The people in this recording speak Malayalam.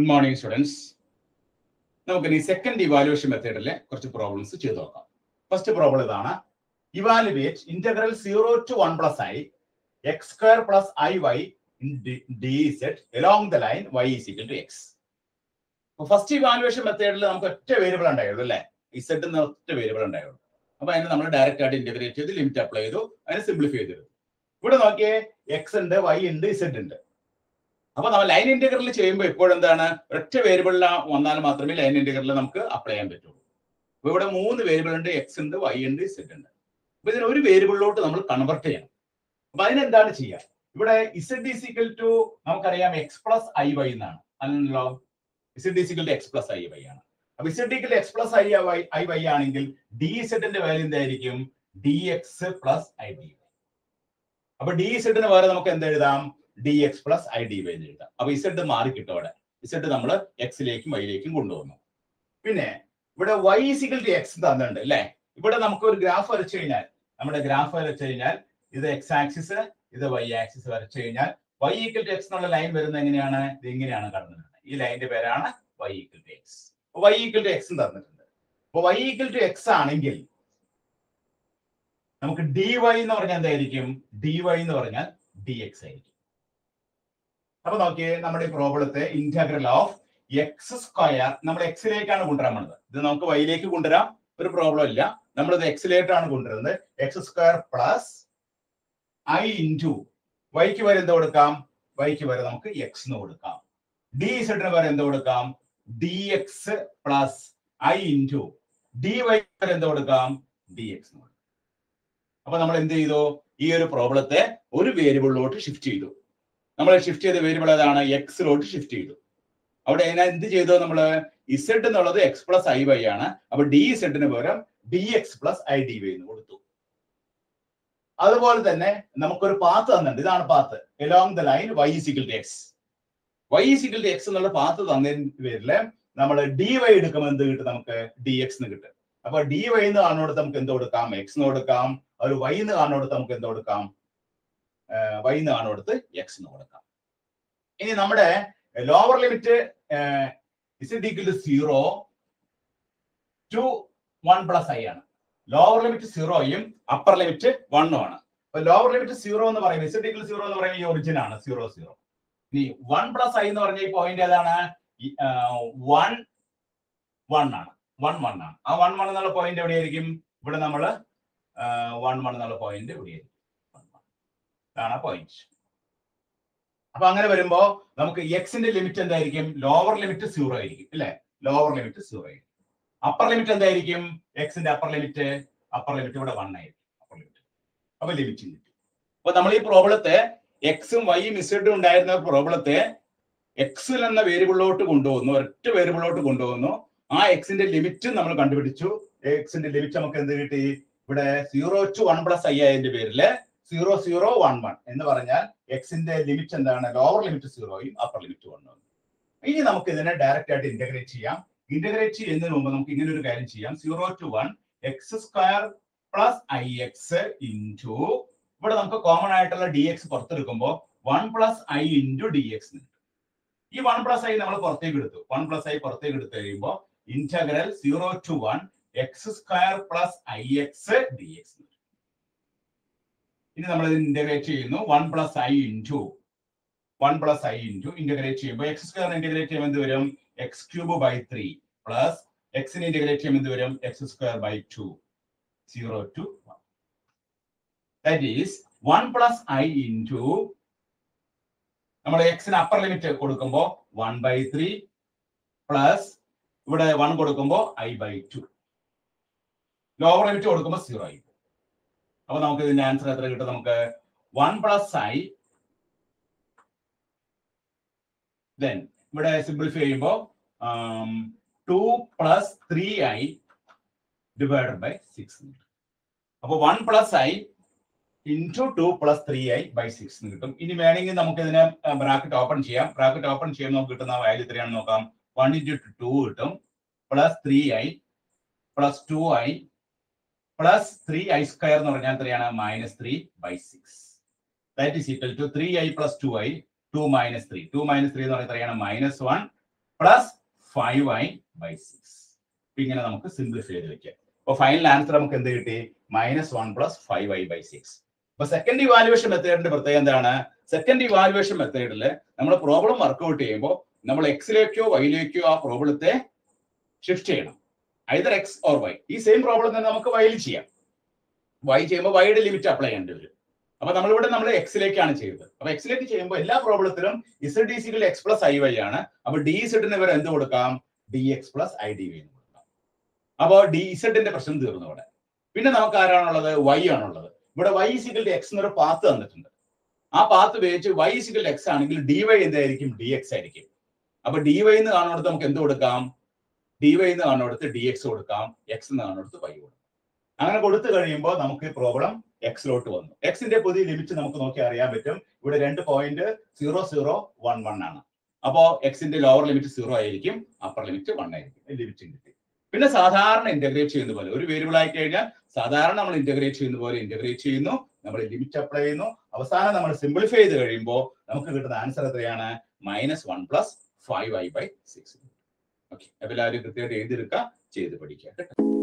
ഗുഡ് മോർണിംഗ് സ്റ്റുഡൻസ് നമുക്ക് ഇനി സെക്കൻഡ് ഇവാലുവേഷൻ മെത്തേഡിലെ കുറച്ച് പ്രോബ്ലംസ് ചെയ്ത് നോക്കാം ഫസ്റ്റ് പ്രോബ്ലം ഇതാണ് evaluate integral zero to one plus i x square plus i y d z along the line y is equal to x first evaluation മെത്തേഡിൽ നമുക്ക് ഒറ്റ വേരിയബിൾ ഉണ്ടായുള്ളൂ അല്ലേ ഇസെഡ് എന്ന ഒറ്റ വേരിയബിൾ ഉണ്ടായുള്ളൂ അപ്പൊ അതിനെ നമ്മൾ ഡയറക്റ്റ് ആയിട്ട് ഇന്റഗ്രേറ്റ് ചെയ്ത് ലിമിറ്റ് അപ്ലൈ ചെയ്തു അതിനെ സിംപ്ലിഫൈ ചെയ്തെടുത്തു ഇവിടെ നോക്കിയേ എക്സ് ഉണ്ട് വൈ ഉണ്ട് ഇസെഡ് ഉണ്ട് അപ്പൊ നമ്മൾ ലൈൻ ഇന്റഗ്രൽ ചെയ്യുമ്പോൾ എപ്പോഴും എന്താണ് ഒറ്റ വേരിയബിളിൽ വന്നാൽ മാത്രമേ ലൈൻ ഇന്റഗ്രൽ നമുക്ക് അപ്ലൈ ചെയ്യാൻ പറ്റുള്ളൂ അപ്പൊ ഇവിടെ മൂന്ന് വേരിയബിൾ ഉണ്ട് എക്സ് ഉണ്ട് വൈ ഉണ്ട് ഇസെഡ് ഉണ്ട് അപ്പൊ ഇതിന് ഒരു വേരിയബിളിലോട്ട് നമ്മൾ കൺവെർട്ട് ചെയ്യണം അപ്പൊ അതിനെന്താണ് ചെയ്യുക ഇവിടെ ഇസെഡ് ഈസിക്കൽ ടു നമുക്കറിയാം എക്സ് പ്ലസ് ഐ വൈ എന്നാണ് അല്ലല്ലോ z is equal to x plus i y ആണ് അപ്പൊ z equal x plus i y i y ആണെങ്കിൽ ഡി ഇസെഡിന്റെ വാല്യൂ എന്തായിരിക്കും d x plus i d y അപ്പൊ ഡി ഇസെഡിന് പകരം നമുക്ക് എന്ത് എഴുതാം d x plus i d y എന്ന് എഴുതാം അപ്പൊ ഇസെഡ് മാറി കിട്ടും അവിടെ ഇസെഡ് നമ്മൾ എക്സിലേക്കും വൈയിലേക്കും കൊണ്ടുവന്നു പിന്നെ ഇവിടെ വൈ ഇസിക്കൽ ടു എക്സ് തന്നിട്ടുണ്ട് അല്ലെ ഇവിടെ നമുക്ക് ഒരു ഗ്രാഫ് വരച്ചു കഴിഞ്ഞാൽ നമ്മുടെ ഗ്രാഫ് വരച്ചു കഴിഞ്ഞാൽ ഇത് എക്സ് ആക്സിസ് ഇത് വൈ ആക്സിസ് വരച്ചു കഴിഞ്ഞാൽ വൈ ഈക്വൽ ടു എക്സ് എന്നുള്ള ലൈൻ വരുന്നത് എങ്ങനെയാണ് ഇത് ഇങ്ങനെയാണ് കടന്നിട്ടുണ്ട് ഈ ലൈനിന്റെ പേരാണ് y equal to x y equal to x തന്നിട്ടുണ്ട് അപ്പൊ വൈ ഈക്വൽ ടു എക്സ് ആണെങ്കിൽ നമുക്ക് ഡി വൈ എന്ന് പറഞ്ഞാൽ എന്തായിരിക്കും ഡി വൈ എന്ന് പറഞ്ഞാൽ ഡി എക്സ് ആയിരിക്കും അപ്പൊ നോക്കിയേ നമ്മുടെ ഈ പ്രോബ്ലത്തെ ഇന്റഗ്രൽ ഓഫ് എക്സ് സ്ക്വയർ നമ്മൾ എക്സിലേക്കാണ് കൊണ്ടുവരാൻ പോകുന്നത് ഇത് നമുക്ക് വൈയിലേക്ക് കൊണ്ടുവരാം ഒരു പ്രോബ്ലം ഇല്ല നമ്മൾ ഇത് എക്സിലേക്കാണ് കൊണ്ടുവരുന്നത് x square plus i into വൈക്ക് വരെ എന്ത് കൊടുക്കാം വൈക്ക് വരെ നമുക്ക് എക്സ് എന്ന് കൊടുക്കാം ഡി സെഡിന് വരെ എന്ത് കൊടുക്കാം d x plus i into d y വരെ എന്ത് കൊടുക്കാം ഡി എക്സ് എന്ന് കൊടുക്കാം അപ്പൊ നമ്മൾ എന്ത് ചെയ്തു ഈ ഒരു പ്രോബ്ലത്തെ ഒരു വേരിയബിളിലോട്ട് ഷിഫ്റ്റ് ചെയ്തു നമ്മൾ ഷിഫ്റ്റ് ചെയ്ത വേരിയബിൾ ഏതാണ് എക്സിലോട്ട് ഷിഫ്റ്റ് ചെയ്തു അവിടെ അതിനെ എന്ത് ചെയ്തു നമ്മൾ ഇസെഡ് എന്നുള്ളത് എക്സ് പ്ലസ് ഐ വൈ ആണ് അപ്പൊ ഡി ഇസെഡിന് പകരം d x plus i d y എന്ന് കൊടുത്തു അതുപോലെ തന്നെ നമുക്കൊരു പാത്ത് തന്നിട്ടുണ്ട് ഇതാണ് path along the line y is equal to x y is equal to x എന്നുള്ള പാത്ത് തന്നതിന് പേരില് നമ്മൾ ഡി വൈ എടുക്കുമ്പോൾ എന്ത് കിട്ടും നമുക്ക് ഡി എക്സ് എന്ന് കിട്ടും അപ്പൊ ഡി വൈ എന്ന് കാണുന്നിടത്ത് നമുക്ക് എന്ത് കൊടുക്കാം എക്സ് എന്ന് കൊടുക്കാം ഒരു വൈ എന്ന് കാണുന്നിടത്ത് നമുക്ക് എന്ത് കൊടുക്കാം വൈ എന്ന് കാണുന്നിടത്ത് എക്സ് എന്ന് കൊടുക്കാം ഇനി നമ്മുടെ lower limit is equal to zero to one plus i ആണ് ലോവർ ലിമിറ്റ് സീറോയും അപ്പർ ലിമിറ്റ് വണ്ണും ആണ് അപ്പൊ ലോവർ ലിമിറ്റ് സീറോ എന്ന് പറയുന്നത് ഇസ് ഈക്വൽ സീറോ എന്ന് പറയുന്നത് ഈ ഒറിജിൻ ആണ് സീറോ സീറോ ഇനി വൺ പ്ലസ് ഐ എന്ന് പറഞ്ഞ ഈ പോയിന്റ് ഏതാണ് വൺ വൺ ആണ് വൺ വൺ ആണ് ആ വൺ വൺ എന്നുള്ള പോയിന്റ് എവിടെയായിരിക്കും ഇവിടെ നമ്മൾ വൺ വൺ എന്നുള്ള പോയിന്റ് എവിടെയായിരിക്കും ഇതാണ് പോയിന്റ് അപ്പൊ അങ്ങനെ വരുമ്പോ നമുക്ക് എക്സിന്റെ ലിമിറ്റ് എന്തായിരിക്കും ലോവർ ലിമിറ്റ് സീറോ ആയിരിക്കും അല്ലെ ലോവർ ലിമിറ്റ് സീറോ ആയിരിക്കും അപ്പർ ലിമിറ്റ് എന്തായിരിക്കും എക്സിന്റെ അപ്പർ ലിമിറ്റ് അപ്പർ ലിമിറ്റ് ഇവിടെ വൺ ആയിരിക്കും അപ്പർ ലിമിറ്റ് അപ്പൊ ലിമിറ്റ് കിട്ടും അപ്പൊ നമ്മൾ ഈ പ്രോബ്ലത്തെ എക്സും വൈയും ഇസഡും ഉണ്ടായിരുന്ന പ്രോബ്ലത്തെ എക്സിൽ എന്ന വേരിയബിളിലോട്ട് കൊണ്ടുപോകുന്നു ഒറ്റ വേരിയബിളിലോട്ട് കൊണ്ടുപോകുന്നു ആ എക്സിന്റെ ലിമിറ്റ് നമ്മൾ കണ്ടുപിടിച്ചു എക്സിന്റെ ലിമിറ്റ് നമുക്ക് എന്ത് കിട്ടി ഇവിടെ zero to one plus i ആയതിന്റെ പേരില് സീറോ സീറോ വൺ വൺ എന്ന് പറഞ്ഞാൽ എക്സിന്റെ ലിമിറ്റ് എന്താണ് ലോവർ ലിമിറ്റ് സീറോയും അപ്പർ ലിമിറ്റ് വണ്ണും ഇനി നമുക്ക് ഇതിനെ ഡയറക്റ്റ് ആയിട്ട് ഇന്റഗ്രേറ്റ് ചെയ്യാം ഇന്റഗ്രേറ്റ് ചെയ്യുന്നതിന് മുമ്പ് നമുക്ക് ഇങ്ങനെ ഒരു കാര്യം ചെയ്യാം zero to one x square plus i x into ഇവിടെ നമുക്ക് കോമൺ ആയിട്ടുള്ള ഡി എക്സ് പുറത്തെടുക്കുമ്പോൾ one plus i into d x കിട്ടും ഈ വൺ പ്ലസ് ഐ നമ്മൾ പുറത്തേക്ക് എടുത്തു വൺ പ്ലസ് ഐ പുറത്തേക്ക് എടുത്തു കഴിയുമ്പോൾ integral zero to one x square plus i x d x ഇനി നമ്മൾ ഇത് ഇന്റഗ്രേറ്റ് ചെയ്യുന്നു one plus i into one plus i into integrate ചെയ്യുമ്പോൾ എക്സ് സ്ക്വയർ ഇന്റഗ്രേറ്റ് ചെയ്യുമ്പോൾ എന്ത് വരും x cube by three plus എക്സിന് ഇന്റഗ്രേറ്റ് ചെയ്യുമ്പോൾ എന്ത് വരും x square by two zero to one that is one plus i into നമ്മൾ എക്സിന് അപ്പർ ലിമിറ്റ് കൊടുക്കുമ്പോൾ വൺ ബൈ ത്രീ പ്ലസ് ഇവിടെ വൺ കൊടുക്കുമ്പോൾ i by two lower limit കൊടുക്കുമ്പോൾ സീറോ ആയി അപ്പൊ നമുക്ക് ഇതിന്റെ ആൻസർ എത്ര കിട്ടും നമുക്ക് വൺ പ്ലസ് ഐ ദെൻ ഇവിടെ സിംപ്ലിഫൈ ചെയ്യുമ്പോൾ two plus three i divided by six അപ്പൊ one plus i into two plus three i by six എന്ന് കിട്ടും ഇനി വേണമെങ്കിൽ നമുക്ക് ഇതിനെ ബ്രാക്കറ്റ് ഓപ്പൺ ചെയ്യാം ബ്രാക്കറ്റ് ഓപ്പൺ ചെയ്യുമ്പോൾ നമുക്ക് കിട്ടുന്ന വാല്യൂ എത്രയാണെന്ന് നോക്കാം വൺ ഇൻറ്റു ടു കിട്ടും plus three i plus two i plus three I square എന്ന് പറഞ്ഞാൽ എത്രയാണ് minus three by six that is equal to three i plus two i two minus three two minus three എന്ന് പറയുന്നത് എത്രയാണ് minus one plus five i by six ഇങ്ങനെ നമുക്ക് സിംപ്ലിഫൈ ചെയ്ത് വെക്കാം അപ്പൊ ഫൈനൽ ആൻസർ നമുക്ക് എന്ത് കിട്ടി minus one plus five i by six അപ്പൊ സെക്കൻഡ് ഇവാലുവേഷൻ മെത്തേഡിന്റെ പ്രത്യേകത എന്താണ് സെക്കൻഡ് ഇവാലുവേഷൻ മെത്തേഡിൽ നമ്മൾ പ്രോബ്ലം വർക്ക്ഔട്ട് ചെയ്യുമ്പോൾ നമ്മൾ എക്സിലേക്കോ വൈയിലേക്കോ ആ പ്രോബ്ലത്തെ ഷിഫ്റ്റ് ചെയ്യണം ഐദർ എക്സ് ഓർ വൈ ഈ സെയിം പ്രോബ്ലം തന്നെ നമുക്ക് വൈയിൽ ചെയ്യാം വൈ ചെയ്യുമ്പോൾ വൈയുടെ ലിമിറ്റ് അപ്ലൈ ചെയ്യേണ്ടി വരും അപ്പൊ നമ്മളിവിടെ നമ്മൾ എക്സിലേക്കാണ് ചെയ്തത് അപ്പൊ എക്സിലേക്ക് ചെയ്യുമ്പോൾ എല്ലാ പ്രോബ്ലത്തിലും ഇസഡ് ഡി is equal x plus i y ആണ് അപ്പൊ ഡി ഇസഡിന് ഇവർ എന്ത് കൊടുക്കാം d x plus i d y എന്ന് കൊടുക്കാം അപ്പോൾ ഡി ഇസഡിന്റെ പ്രശ്നം തീർന്നു ഇവിടെ പിന്നെ നമുക്ക് ആരാണുള്ളത് വൈ ആണുള്ളത് ഇവിടെ വൈ സികൾ എക്സ് എന്നൊരു പാത്ത് തന്നിട്ടുണ്ട് ആ പാത്ത് ഉപയോഗിച്ച് വൈ സികൾ എക്സ് ആണെങ്കിൽ ഡി വൈ എന്തായിരിക്കും ഡി എക്സ് ആയിരിക്കും അപ്പൊ ഡി വൈ എന്ന് കാണുന്നിടത്ത് നമുക്ക് എന്ത് കൊടുക്കാം ഡി വൈ എന്ന് കാണുന്നിടത്ത് ഡി എക്സ് കൊടുക്കാം എക്സ് എന്ന് കാണുന്നിടത്ത് വൈ കൊടുക്കാം അങ്ങനെ കൊടുത്തു കഴിയുമ്പോൾ നമുക്ക് പ്രോബ്ലം എക്സിലോട്ട് വന്നു എക്സിന്റെ പുതിയ ലിമിറ്റ് നമുക്ക് നോക്കി അറിയാൻ പറ്റും ഇവിടെ രണ്ട് point zero zero one one ആണ് അപ്പോ എക്സിന്റെ ലോവർ ലിമിറ്റ് സീറോ ആയിരിക്കും അപ്പർ ലിമിറ്റ് വൺ ആയിരിക്കും ലിമിറ്റ് കിട്ടി പിന്നെ സാധാരണ ഇന്റഗ്രേറ്റ് ചെയ്യുന്ന പോലെ ഒരു വേരിയബിൾ ആയി കഴിഞ്ഞാൽ സാധാരണ നമ്മൾ ഇന്റഗ്രേറ്റ് ചെയ്യുന്ന പോലെ ഇന്റഗ്രേറ്റ് ചെയ്യുന്നു നമ്മൾ ലിമിറ്റ് അപ്ലൈ ചെയ്യുന്നു അവസാനം നമ്മൾ സിംപ്ലിഫൈ ചെയ്ത് കഴിയുമ്പോൾ നമുക്ക് കിട്ടുന്ന ആൻസർ എത്രയാണ് minus one plus five i by six okay അപ്പൊ എല്ലാവരും കൃത്യമായിട്ട് എഴുതിയെടുക്കുക ചെയ്ത് പഠിക്കുക കേട്ടോ